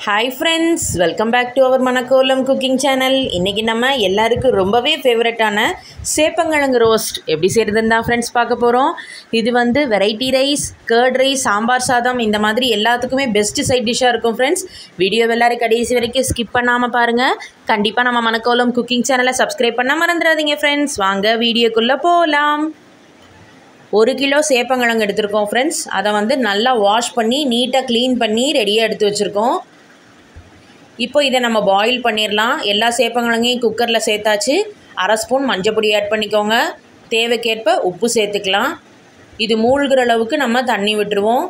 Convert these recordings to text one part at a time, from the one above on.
hi friends welcome back to our Manakkolam cooking channel இன்றைக்கி நம்ம எல்லாருக்கும் ரொம்பவே ஃபேவரட்டான சேப்பங்கிழங்கு ரோஸ்ட் எப்படி செய்கிறதுன்னு தான் ஃப்ரெண்ட்ஸ் பார்க்க போகிறோம் இது வந்து variety rice curd rice sambar சாதம் இந்த மாதிரி எல்லாத்துக்குமே பெஸ்ட்டு சைட் டிஷ்ஷாக இருக்கும் ஃப்ரெண்ட்ஸ் வீடியோ எல்லாரும் கடைசி வரைக்கும் ஸ்கிப் பண்ணாமல் பாருங்கள் கண்டிப்பாக நம்ம மணக்கோலம் குக்கிங் சேனலை சப்ஸ்கிரைப் பண்ண மறந்துடாதீங்க ஃப்ரெண்ட்ஸ் வாங்க வீடியோக்குள்ளே போகலாம் ஒரு கிலோ சேப்பங்கிழங்கு எடுத்திருக்கோம் ஃப்ரெண்ட்ஸ் அதை வந்து நல்லா வாஷ் பண்ணி நீட்டாக க்ளீன் பண்ணி ரெடியாக எடுத்து வச்சுருக்கோம் இப்போ இதை நம்ம பாயில் பண்ணிடலாம் எல்லா சேப்பங்கிழங்கையும் குக்கரில் சேர்த்தாச்சு அரை ஸ்பூன் மஞ்சப்பொடி ஆட் பண்ணிக்கோங்க தேவைக்கேற்ப உப்பு சேர்த்துக்கலாம் இது மூழ்கிற அளவுக்கு நம்ம தண்ணி விட்டுருவோம்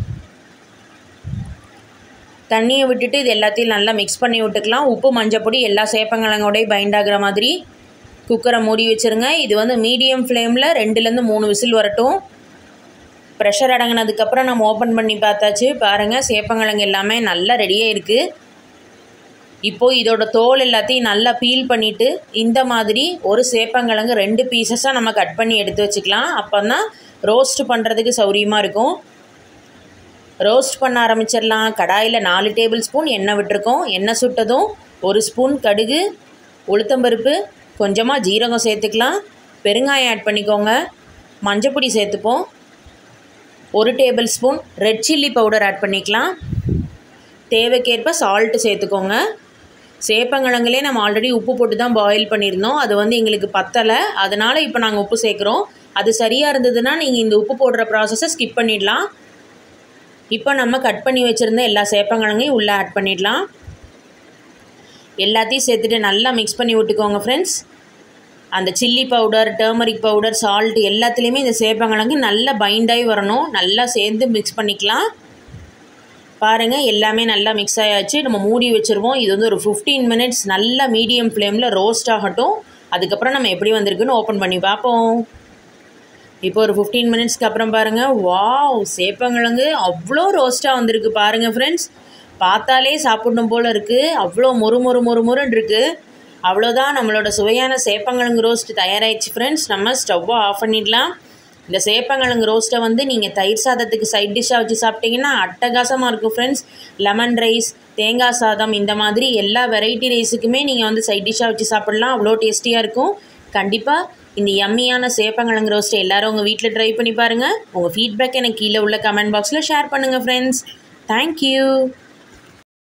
தண்ணியை விட்டுட்டு இது எல்லாத்தையும் நல்லா மிக்ஸ் பண்ணி விட்டுக்கலாம் உப்பு மஞ்சப்பொடி எல்லா சேப்பங்கிழங்கோடய பைண்ட் ஆகிற மாதிரி குக்கரை மூடி வச்சுருங்க இது வந்து மீடியம் ஃப்ளேமில் ரெண்டுலேருந்து மூணு விசில் வரட்டும் ப்ரெஷர் அடங்கினதுக்கப்புறம் நம்ம ஓப்பன் பண்ணி பார்த்தாச்சு பாருங்கள் சேப்பங்கிழங்கு எல்லாமே நல்லா ரெடியாக இருக்குது இப்போது இதோட தோல் எல்லாத்தையும் நல்லா பீல் பண்ணிவிட்டு இந்த மாதிரி ஒரு சேப்பங்கிழங்கு ரெண்டு பீசஸாக நம்ம கட் பண்ணி எடுத்து வச்சுக்கலாம் அப்போ தான் ரோஸ்ட் பண்ணுறதுக்கு சௌரியமாக இருக்கும் ரோஸ்ட் பண்ண ஆரம்பிச்சிடலாம் கடாயில் நாலு டேபிள் ஸ்பூன் எண்ணெய் விட்டுருக்கோம் எண்ணெய் சுட்டதும் ஒரு ஸ்பூன் கடுகு உளுத்தம்பருப்பு கொஞ்சமாக ஜீரகம் சேர்த்துக்கலாம் பெருங்காயம் ஆட் பண்ணிக்கோங்க மஞ்சப்பொடி சேர்த்துப்போம் ஒரு tablespoon red chilli powder add பண்ணிக்கலாம் தேவைக்கேற்ப சால்ட்டு சேர்த்துக்கோங்க சேப்பங்கிழங்குலே நம்ம ஆல்ரெடி உப்பு போட்டு தான் பாயில் பண்ணியிருந்தோம் அது வந்து எங்களுக்கு பத்தலை அதனால் இப்போ நாங்கள் உப்பு சேர்க்குறோம் அது சரியாக இருந்ததுன்னா நீங்கள் இந்த உப்பு போடுற ப்ராசஸை ஸ்கிப் பண்ணிடலாம் இப்போ நம்ம கட் பண்ணி வச்சுருந்த எல்லா சேப்பங்கிழங்கையும் உள்ளே ஆட் பண்ணிடலாம் எல்லாத்தையும் சேர்த்துட்டு நல்லா மிக்ஸ் பண்ணி விட்டுக்கோங்க ஃப்ரெண்ட்ஸ் அந்த chilli powder turmeric powder salt எல்லாத்துலேயுமே இந்த சேப்பங்கிழங்கு நல்லா பைண்டாகி வரணும் நல்லா சேர்ந்து மிக்ஸ் பண்ணிக்கலாம் பாருங்கள் எல்லாமே நல்லா மிக்ஸ் ஆயாச்சு நம்ம மூடி வச்சுருவோம் இது வந்து ஒரு ஃபிஃப்டீன் மினிட்ஸ் நல்லா மீடியம் ஃப்ளேமில் ரோஸ்ட் ஆகட்டும் அதுக்கப்புறம் நம்ம எப்படி வந்திருக்குன்னு ஓப்பன் பண்ணி பார்ப்போம் இப்போ ஒரு ஃபிஃப்டீன் மினிட்ஸ்க்கு அப்புறம் பாருங்கள் வாவ் சேப்பங்கிழங்கு அவ்வளோ ரோஸ்ட்டாக வந்திருக்கு பாருங்கள் ஃப்ரெண்ட்ஸ் பார்த்தாலே சாப்பிடணும் போல் இருக்குது அவ்வளோ மொறு மொறு மொறு மொறுன்னு இருக்குது அவ்வளோதான் நம்மளோட சுவையான சேப்பங்கிழங்கு ரோஸ்ட் தயாராகிடுச்சு ஃப்ரெண்ட்ஸ் நம்ம ஸ்டவ்வை ஆஃப் பண்ணிடலாம் இந்த சேப்பங்கிழங்கு ரோஸ்ட்டை வந்து நீங்கள் தயிர் சாதத்துக்கு சைட் டிஷ்ஷாக வச்சு சாப்பிட்டீங்கன்னா அட்டகாசமாக இருக்கும் ஃப்ரெண்ட்ஸ் லெமன் ரைஸ் தேங்காய் சாதம் இந்த மாதிரி எல்லா வெரைட்டி ரைஸுக்குமே நீங்கள் வந்து சைட் டிஷ்ஷாக வச்சு சாப்பிட்லாம் அவ்வளோ டேஸ்டியாக இருக்கும் கண்டிப்பாக இந்த யம்மியான சேப்பங்கிழங்கு ரோஸ்ட்டை எல்லோரும் உங்கள் வீட்டில் ட்ரை பண்ணி பாருங்கள் உங்கள் ஃபீட்பேக் எனக்கு கீழே உள்ள கமெண்ட் பாக்ஸில் ஷேர் பண்ணுங்கள் ஃப்ரெண்ட்ஸ் தேங்க்யூ